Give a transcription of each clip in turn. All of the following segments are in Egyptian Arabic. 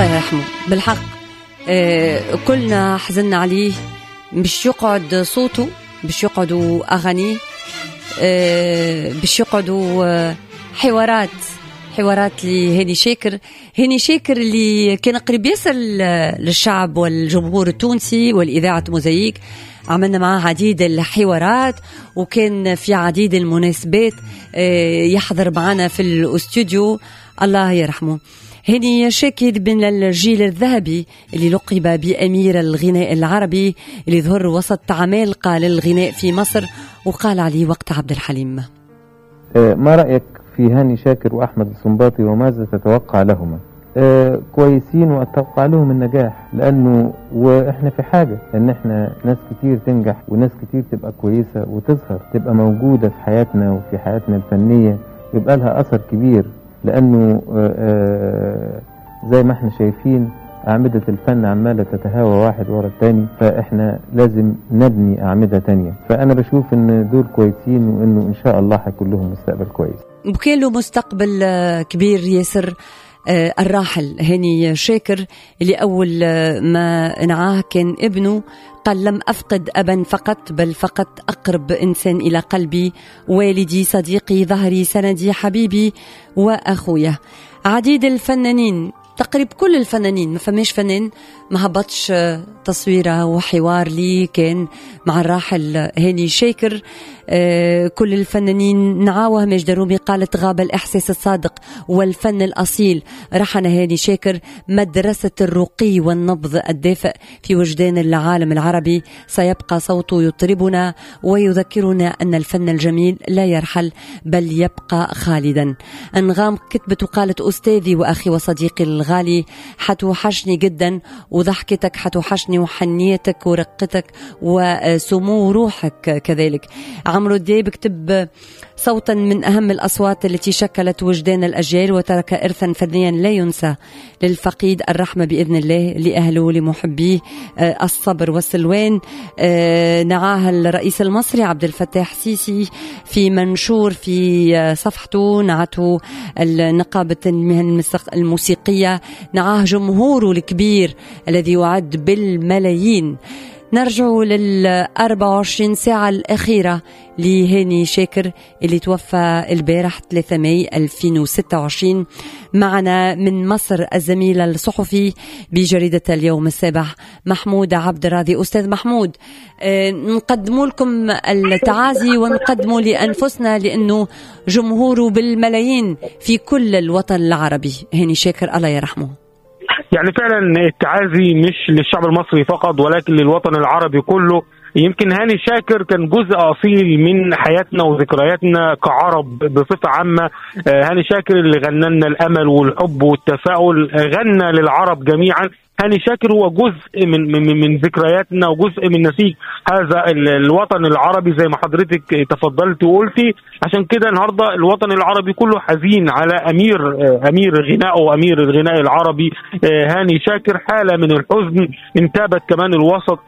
الله يرحمه بالحق آه كلنا حزنا عليه مش يقعد صوته مش يقعدوا اغانيه آه باش يقعدوا آه حوارات حوارات لهاني شاكر هاني شاكر اللي كان قريب ياسر للشعب والجمهور التونسي والإذاعة موزايك عملنا معاه عديد الحوارات وكان في عديد المناسبات آه، يحضر معنا في الاستوديو الله يرحمه هاني شاكر من الجيل الذهبي اللي لقب بأمير الغناء العربي اللي ظهر وسط عمالقة للغناء في مصر وقال عليه وقت عبد الحليم آه، ما رأيك في هاني شاكر وأحمد الصنباطي وماذا تتوقع لهما آه كويسين واتوقع لهم النجاح لانه واحنا في حاجه ان احنا ناس كتير تنجح وناس كتير تبقى كويسه وتظهر تبقى موجوده في حياتنا وفي حياتنا الفنيه يبقى لها اثر كبير لانه آه آه زي ما احنا شايفين أعمدة الفن عمالة تتهاوى واحد ورا التاني فإحنا لازم نبني أعمدة تانية فأنا بشوف إن دول كويسين وإنه إن شاء الله هيكون لهم مستقبل كويس وكان له مستقبل آه، كبير ياسر آه، الراحل هاني شاكر اللي أول آه، ما نعاه كان ابنه قال لم أفقد أبا فقط بل فقط أقرب إنسان إلى قلبي والدي صديقي ظهري سندي حبيبي وأخويا عديد الفنانين تقريب كل الفنانين ما فماش فنان ما هبطش تصويره وحوار لي كان مع الراحل هاني شاكر آه، كل الفنانين نعاوه ماجد رومي قالت غاب الإحساس الصادق والفن الأصيل رحن هاني شاكر مدرسة الرقي والنبض الدافئ في وجدان العالم العربي سيبقى صوته يطربنا ويذكرنا أن الفن الجميل لا يرحل بل يبقى خالدا أنغام كتبت وقالت أستاذي وأخي وصديقي الغالي حتوحشني جدا وضحكتك حتوحشني وحنيتك ورقتك وسمو روحك كذلك عمرو دياب كتب صوتا من أهم الأصوات التي شكلت وجدان الأجيال وترك إرثا فنيا لا ينسى للفقيد الرحمة بإذن الله لأهله ولمحبيه آه، الصبر والسلوان آه، نعاها الرئيس المصري عبد الفتاح سيسي في منشور في آه، صفحته نعته نقابة المهن الموسيقية نعاه جمهوره الكبير الذي يعد بالملايين نرجع لل 24 ساعة الأخيرة لهاني شاكر اللي توفى البارح 3 ماي 2026 معنا من مصر الزميل الصحفي بجريدة اليوم السابع محمود عبد الراضي أستاذ محمود آه، نقدم لكم التعازي ونقدمه لأنفسنا لأنه جمهوره بالملايين في كل الوطن العربي هاني شاكر الله يرحمه يعني فعلا التعازي مش للشعب المصري فقط ولكن للوطن العربي كله يمكن هاني شاكر كان جزء اصيل من حياتنا وذكرياتنا كعرب بصفه عامه آه، هاني شاكر اللي غنى لنا الامل والحب والتفاؤل غنى للعرب جميعا هاني شاكر هو جزء من من, من ذكرياتنا وجزء من نسيج هذا الوطن العربي زي ما حضرتك تفضلت وقلتي عشان كده النهارده الوطن العربي كله حزين على امير امير غناء وامير الغناء العربي هاني شاكر حاله من الحزن انتابت كمان الوسط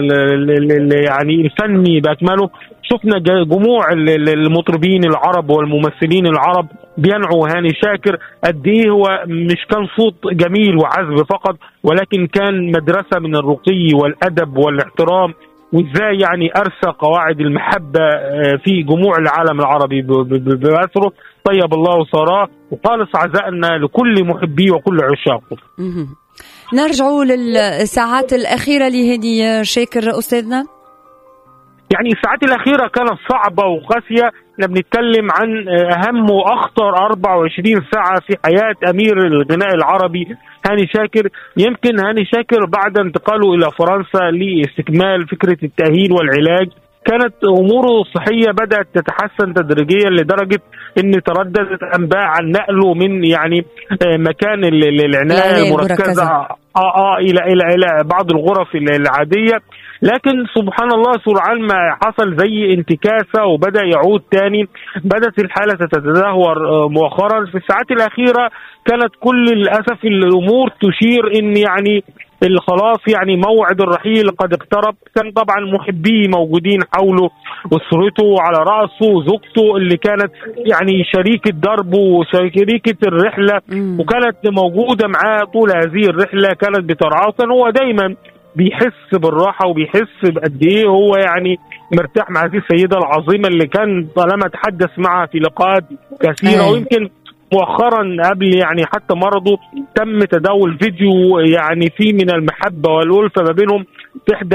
يعني الفني باكمله شفنا جموع المطربين العرب والممثلين العرب بينعوا هاني شاكر قد ايه هو مش كان صوت جميل وعذب فقط ولكن كان مدرسه من الرقي والادب والاحترام وازاي يعني ارسى قواعد المحبه آه، في جموع العالم العربي باثره طيب الله ثراه وخالص عزائنا لكل محبيه وكل عشاقه. نرجع للساعات الاخيره لهدي شاكر استاذنا. يعني الساعات الاخيره كانت صعبه وقاسيه احنا بنتكلم عن اهم واخطر 24 ساعه في حياه امير الغناء العربي هاني شاكر يمكن هاني شاكر بعد انتقاله الى فرنسا لاستكمال فكره التاهيل والعلاج كانت اموره الصحيه بدات تتحسن تدريجيا لدرجه ان ترددت انباء عن نقله من يعني آه، مكان العنايه المركزه اه اه الى الى الى بعض الغرف العاديه لكن سبحان الله سرعان ما حصل زي انتكاسه وبدا يعود تاني بدات الحاله تتدهور آه، مؤخرا في الساعات الاخيره كانت كل للاسف الامور تشير ان يعني اللي خلاص يعني موعد الرحيل قد اقترب كان طبعا محبيه موجودين حوله اسرته على راسه زوجته اللي كانت يعني شريكه دربه وشريكه الرحله وكانت موجوده معاه طول هذه الرحله كانت بترعاه كان هو دايما بيحس بالراحه وبيحس بقد ايه هو يعني مرتاح مع هذه السيده العظيمه اللي كان طالما تحدث معها في لقاءات كثيره أيه. ويمكن مؤخرا قبل يعني حتى مرضه تم تداول فيديو يعني فيه من المحبه والالفه ما بينهم في احدى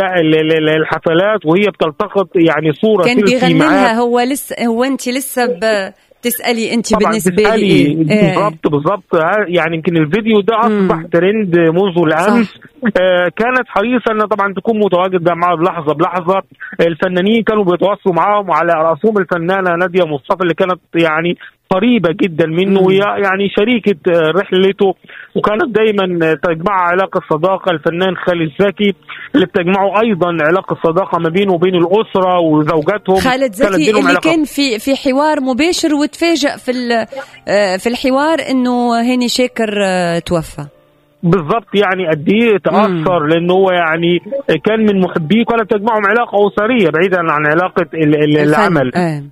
الحفلات وهي بتلتقط يعني صوره كان بيغني لها هو لسه هو انت لسه تسالي انت بالنسبه لي إيه؟ بالظبط بالظبط يعني يمكن الفيديو ده اصبح ترند منذ الامس آه كانت حريصه ان طبعا تكون متواجده معاه بلحظه بلحظه الفنانين كانوا بيتواصلوا معاهم وعلى راسهم الفنانه ناديه مصطفى اللي كانت يعني قريبه جدا منه وهي يعني شريكه رحلته وكانت دايما تجمعها علاقه صداقه الفنان خالد زكي اللي بتجمعه ايضا علاقه صداقه ما بينه وبين الاسره وزوجاتهم خالد زكي اللي كان في في حوار مباشر وتفاجئ في في الحوار انه هاني شاكر توفى بالضبط يعني قد ايه تاثر لانه هو يعني كان من محبيه كانت تجمعهم علاقه اسريه بعيدا عن علاقه العمل اه,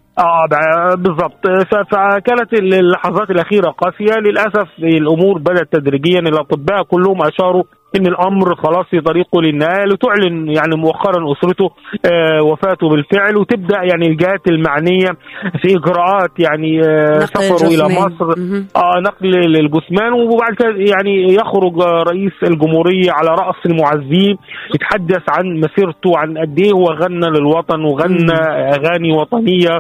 آه بالضبط فكانت اللحظات الاخيره قاسيه للاسف الامور بدات تدريجيا الاطباء كلهم اشاروا ان الامر خلاص في طريقه للنهايه لتعلن يعني مؤخرا اسرته آه وفاته بالفعل وتبدا يعني الجهات المعنيه في اجراءات يعني آه سفره الى مصر اه نقل للجثمان وبعد كده يعني يخرج رئيس الجمهوريه على راس المعزين يتحدث عن مسيرته عن قد ايه هو غنى للوطن وغنى اغاني وطنيه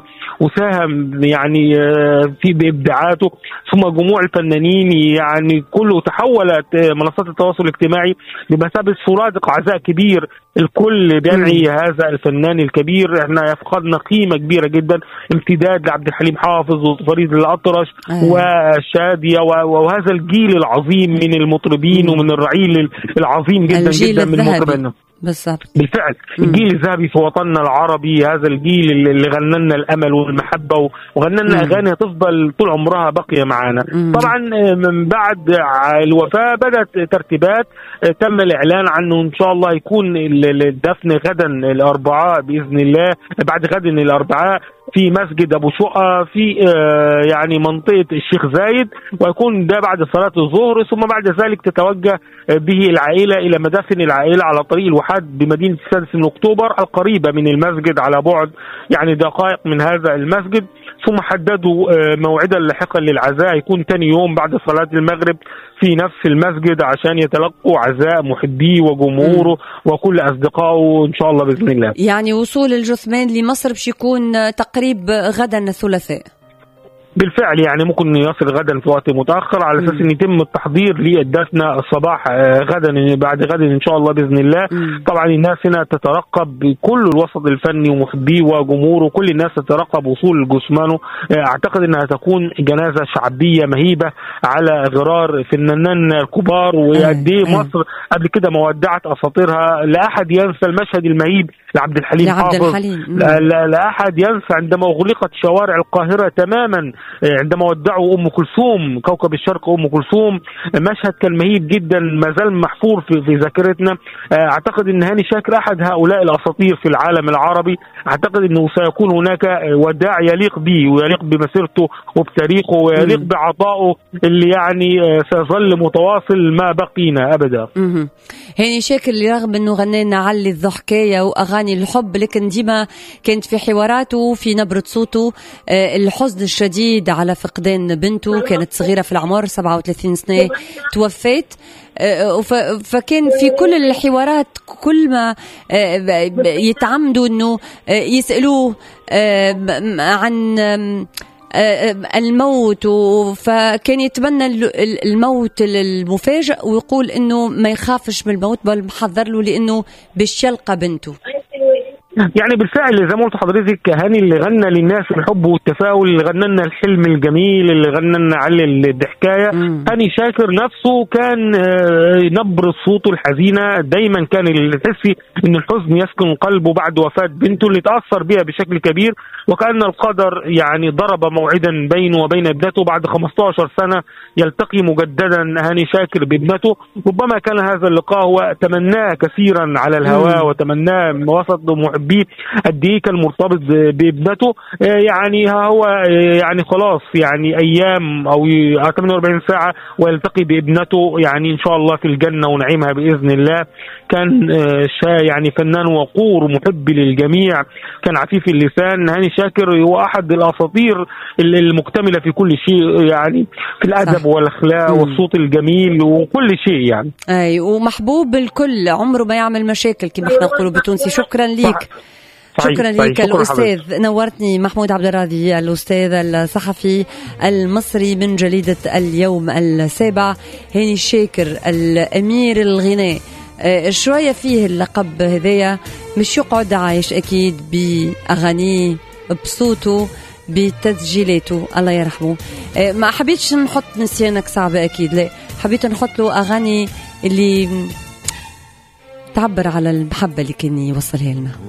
وساهم يعني آه في بابداعاته ثم جموع الفنانين يعني كله تحولت منصات التواصل الاجتماعي الاجتماعي بمثابه سرادق عزاء كبير الكل بينعي هذا الفنان الكبير احنا فقدنا قيمه كبيره جدا امتداد لعبد الحليم حافظ وفريد الاطرش أيه. وشاديه وهذا الجيل العظيم من المطربين ومن الرعيل العظيم جدا جدا من المطربين بالضبط بالفعل الجيل الذهبي في وطننا العربي هذا الجيل اللي غنى لنا الامل والمحبه وغنى لنا اغاني هتفضل طول عمرها باقيه معانا طبعا من بعد الوفاه بدات ترتيبات تم الاعلان عنه ان شاء الله يكون الدفن غدا الاربعاء باذن الله بعد غد الاربعاء في مسجد ابو شقه في يعني منطقه الشيخ زايد ويكون ده بعد صلاه الظهر ثم بعد ذلك تتوجه به العائله الى مدافن العائله على طريق الواحات بمدينه السادس من اكتوبر القريبه من المسجد على بعد يعني دقائق من هذا المسجد ثم حددوا موعدا لاحقا للعزاء يكون ثاني يوم بعد صلاه المغرب في نفس المسجد عشان يتلقوا عزاء محبيه وجمهوره وكل اصدقائه ان شاء الله باذن الله. يعني وصول الجثمان لمصر باش يكون تقريب غدا الثلاثاء. بالفعل يعني ممكن يصل غدا في وقت متاخر على اساس ان يتم التحضير للدفن الصباح غدا بعد غد ان شاء الله باذن الله مم. طبعا الناس هنا تترقب بكل الوسط الفني ومحبيه وجمهوره كل الناس تترقب وصول جثمانه اعتقد انها تكون جنازه شعبيه مهيبه على غرار فنانين الكبار وقد ايه مصر قبل كده ما ودعت اساطيرها لا احد ينسى المشهد المهيب لعبد الحليم لعبد حافظ الحليم. لا, لا, لا احد ينسى عندما اغلقت شوارع القاهره تماما عندما ودعوا ام كلثوم كوكب الشرق ام كلثوم مشهد كان مهيب جدا ما زال محفور في, في ذاكرتنا اعتقد ان هاني شاكر احد هؤلاء الاساطير في العالم العربي اعتقد انه سيكون هناك وداع يليق به ويليق بمسيرته وبتاريخه ويليق بعطائه اللي يعني سيظل متواصل ما بقينا ابدا هاني شاكر اللي رغم انه غنينا علي الضحكايه واغاني الحب لكن ديما كانت في حواراته في نبره صوته الحزن الشديد على فقدان بنته كانت صغيره في العمر 37 سنه توفت فكان في كل الحوارات كل ما يتعمدوا انه يسالوه عن الموت فكان يتمنى الموت المفاجئ ويقول انه ما يخافش من الموت بل محضر له لانه باش يلقى بنته يعني بالفعل زي ما قلت حضرتك هاني اللي غنى للناس الحب والتفاؤل اللي غنى لنا الحلم الجميل اللي غنى لنا علي الضحكايه هاني شاكر نفسه كان آه، نبرة صوته الحزينه دايما كان اللي تحسي ان الحزن يسكن قلبه بعد وفاه بنته اللي تاثر بها بشكل كبير وكان القدر يعني ضرب موعدا بينه وبين ابنته بعد 15 سنه يلتقي مجددا هاني شاكر بابنته ربما كان هذا اللقاء هو تمناه كثيرا على الهواء وتمناه وسط محبيه قد ايه كان مرتبط بابنته آه، يعني ها هو آه، يعني خلاص يعني ايام او 48 ساعه ويلتقي بابنته يعني ان شاء الله في الجنه ونعيمها باذن الله كان آه، يعني فنان وقور محب للجميع كان عفيف اللسان هاني شاكر هو احد الاساطير المكتمله في كل شيء يعني في الادب والاخلاق والصوت الجميل وكل شيء يعني اي ومحبوب الكل عمره ما يعمل مشاكل كما احنا نقولوا بتونسي شكرا ليك شكرا لك الاستاذ نورتني محمود عبد الراضي الاستاذ الصحفي المصري من جريده اليوم السابع هاني الشاكر الامير الغناء آه، شوية فيه اللقب هذايا مش يقعد عايش أكيد بأغانيه بصوته بتسجيلاته الله يرحمه آه، ما حبيتش نحط نسيانك صعبة أكيد لا حبيت نحط له أغاني اللي تعبر على المحبة اللي كان يوصلها لنا